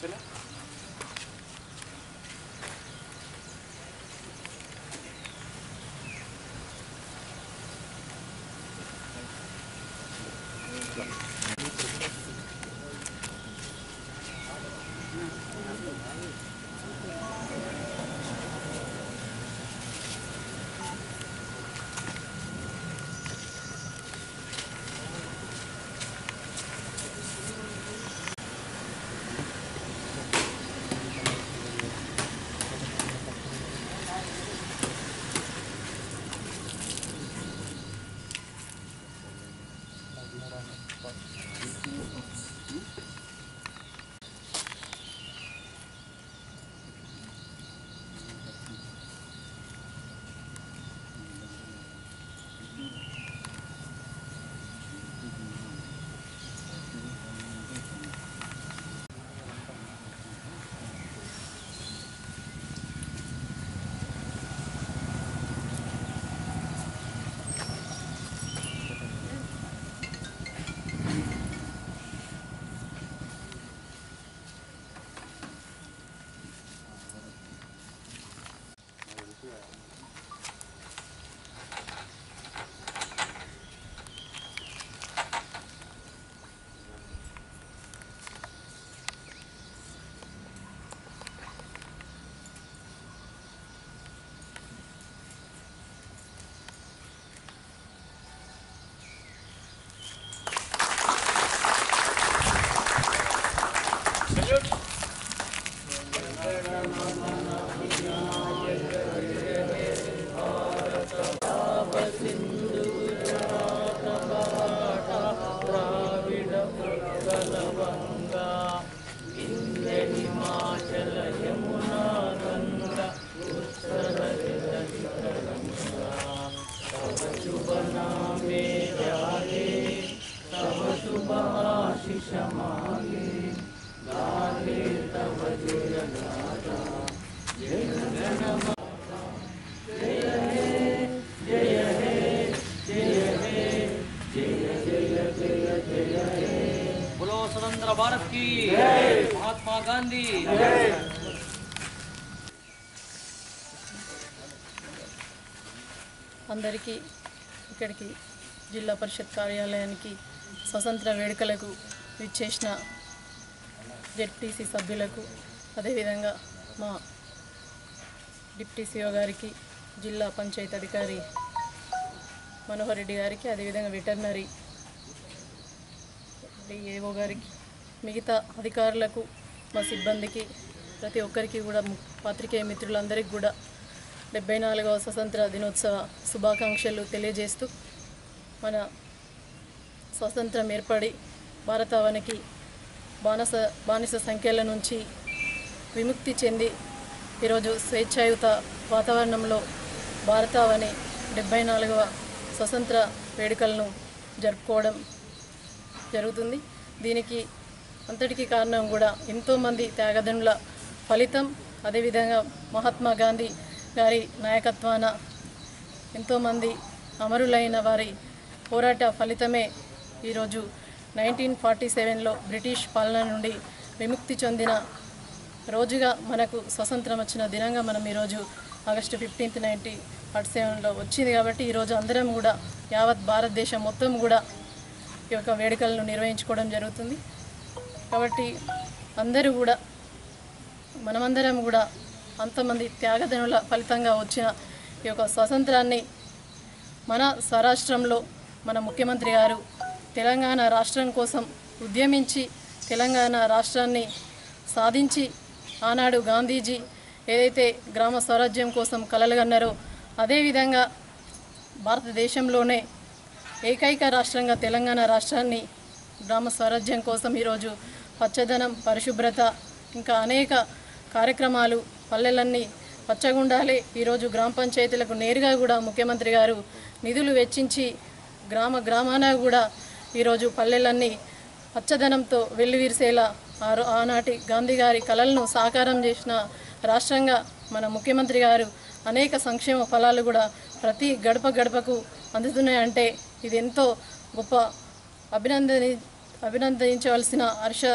बोलो स्वतंत्र भारत की महात्मा गांधी అందరికీ ఇక్కడికి జిల్లా పరిషత్ కార్యాలయానికి స్వతంత్ర వేడుకలకు విచ్చేసిన జెడ్టీసీ సభ్యులకు అదేవిధంగా మా డిప్టీ సిఓ గారికి జిల్లా పంచాయతీ అధికారి మనోహర్ రెడ్డి గారికి అదేవిధంగా వెటర్నరీ ఏఓ గారికి మిగతా అధికారులకు మా సిబ్బందికి ప్రతి ఒక్కరికి కూడా ము- పాత్రికేయ మిత్రులందరికీ కూడా డెబ్బై నాలుగవ స్వతంత్ర దినోత్సవ శుభాకాంక్షలు తెలియజేస్తూ మన స్వతంత్రం ఏర్పడి భారతావనికి బానిస బానిస సంఖ్యల నుంచి విముక్తి చెంది ఈరోజు స్వేచ్ఛాయుత వాతావరణంలో భారతావని డెబ్బై నాలుగవ స్వతంత్ర వేడుకలను జరుపుకోవడం జరుగుతుంది దీనికి అంతటికీ కారణం కూడా ఎంతోమంది త్యాగదనుల ఫలితం అదేవిధంగా మహాత్మా గాంధీ గారి నాయకత్వాన ఎంతోమంది అమరులైన వారి పోరాట ఫలితమే ఈరోజు నైన్టీన్ ఫార్టీ సెవెన్లో బ్రిటిష్ పాలన నుండి విముక్తి చెందిన రోజుగా మనకు స్వతంత్రం వచ్చిన దినంగా మనం ఈరోజు ఆగస్టు ఫిఫ్టీన్త్ నైన్టీన్ ఫార్టీ సెవెన్లో వచ్చింది కాబట్టి ఈరోజు అందరం కూడా యావత్ భారతదేశం మొత్తం కూడా ఈ యొక్క వేడుకలను నిర్వహించుకోవడం జరుగుతుంది కాబట్టి అందరూ కూడా మనమందరం కూడా అంతమంది త్యాగదనుల ఫలితంగా వచ్చిన ఈ యొక్క స్వాతంత్రాన్ని మన స్వరాష్ట్రంలో మన ముఖ్యమంత్రి గారు తెలంగాణ రాష్ట్రం కోసం ఉద్యమించి తెలంగాణ రాష్ట్రాన్ని సాధించి ఆనాడు గాంధీజీ ఏదైతే గ్రామ స్వరాజ్యం కోసం కలలుగన్నారో అదేవిధంగా భారతదేశంలోనే ఏకైక రాష్ట్రంగా తెలంగాణ రాష్ట్రాన్ని గ్రామ స్వరాజ్యం కోసం ఈరోజు పచ్చదనం పరిశుభ్రత ఇంకా అనేక కార్యక్రమాలు పల్లెలన్నీ పచ్చగుండాలి ఈరోజు గ్రామ పంచాయతీలకు నేరుగా కూడా ముఖ్యమంత్రి గారు నిధులు వెచ్చించి గ్రామ గ్రామాన కూడా ఈరోజు పల్లెలన్నీ పచ్చదనంతో వెల్లివిరిసేలా ఆ రో- ఆనాటి గాంధీ గారి కలలను సాకారం చేసిన రాష్ట్రంగా మన ముఖ్యమంత్రి గారు అనేక సంక్షేమ ఫలాలు కూడా ప్రతి గడప గడపకు అందుతున్నాయంటే ఇది ఎంతో గొప్ప అభినందని అభినందించవలసిన హర్ష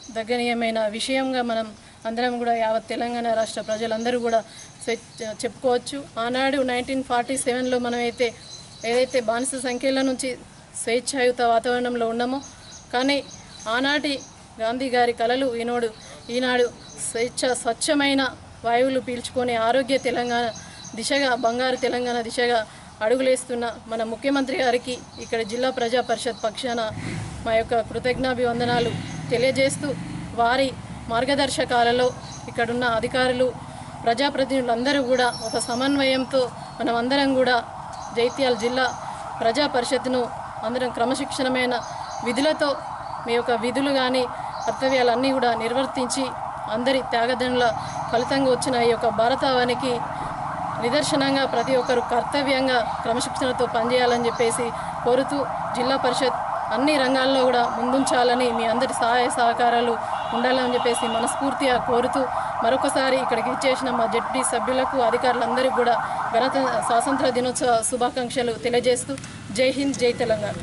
దగ్గనీయమైన విషయంగా మనం అందరం కూడా యావత్ తెలంగాణ రాష్ట్ర ప్రజలందరూ కూడా స్వచ్ఛ- చెప్పుకోవచ్చు ఆనాడు నైన్టీన్ ఫార్టీ సెవెన్లో మనమైతే ఏదైతే బానిస సంఖ్యల నుంచి స్వేచ్ఛాయుత వాతావరణంలో ఉన్నామో కానీ ఆనాటి గాంధీ గారి కలలు ఈనాడు ఈనాడు స్వేచ్ఛ స్వచ్ఛమైన వాయువులు పీల్చుకొని ఆరోగ్య తెలంగాణ దిశగా బంగారు తెలంగాణ దిశగా అడుగులేస్తున్న మన ముఖ్యమంత్రి గారికి ఇక్కడ జిల్లా ప్రజా పరిషత్ పక్షాన మా యొక్క కృతజ్ఞాభివందనాలు తెలియజేస్తూ వారి మార్గదర్శకాలలో ఇక్కడున్న అధికారులు ప్రజాప్రతినిధులందరూ కూడా ఒక సమన్వయంతో మనం అందరం కూడా జైత్యాల జిల్లా ప్రజా పరిషత్ను అందరం క్రమశిక్షణమైన విధులతో మీ యొక్క విధులు కానీ కర్తవ్యాలన్నీ కూడా నిర్వర్తించి అందరి త్యాగదనుల ఫలితంగా వచ్చిన ఈ యొక్క భారతావానికి నిదర్శనంగా ప్రతి ఒక్కరు కర్తవ్యంగా క్రమశిక్షణతో పనిచేయాలని చెప్పేసి కోరుతూ జిల్లా పరిషత్ అన్ని రంగాల్లో కూడా ముందుంచాలని మీ అందరి సహాయ సహకారాలు ఉండాలని చెప్పేసి మనస్ఫూర్తిగా కోరుతూ మరొకసారి ఇక్కడికి ఇచ్చేసిన మా జడ్పీ సభ్యులకు అధికారులందరికీ కూడా గణత స్వాతంత్ర దినోత్సవ శుభాకాంక్షలు తెలియజేస్తూ జై హింద్ జై తెలంగాణ